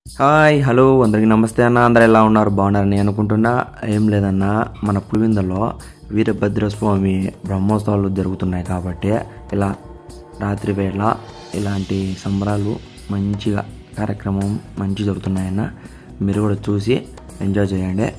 hi hello అందరికీ నమస్తే అన్న అందరు ఎలా ఉన్నారు బాగున్నారని అనుకుంటున్నా ఏం లేదన్న మన పులివిందలో వీరభద్రస్వామి బ్రహ్మోత్సవాలు జరుగుతున్నాయి కాబట్టి ఇలా రాత్రి వేళ ఇలాంటి సంబరాలు మంచిగా కార్యక్రమం మంచి జరుగుతున్నాయన్న మీరు కూడా చూసి ఎంజాయ్ చేయండి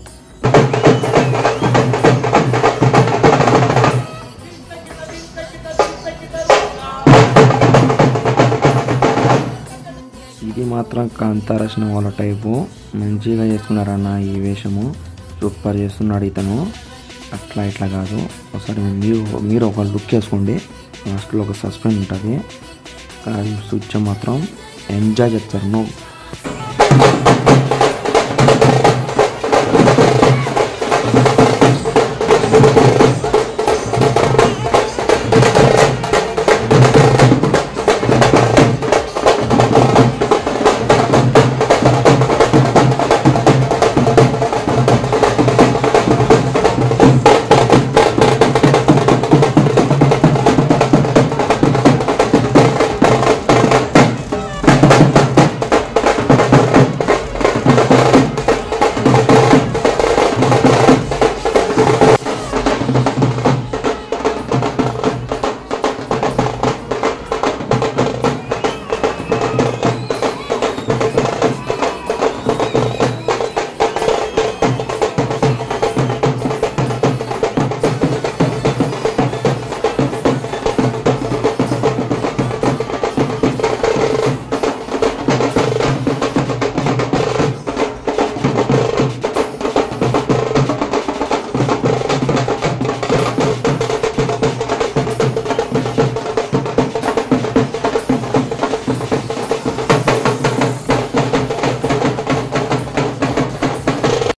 ఇది మాత్రం కాంతారచన వాళ్ళ టైపు మంచిగా చేసుకున్నారన్న ఈ వేషము సూపర్ చేస్తున్నాడు ఇతను అట్లా ఇట్లా కాదు ఒకసారి మీరు మీరు ఒక లుక్ వేసుకోండి లాస్ట్లో ఒక సస్పెన్స్ ఉంటుంది కానీ స్విచ్ మాత్రం ఎంజాయ్ చేస్తారు నువ్వు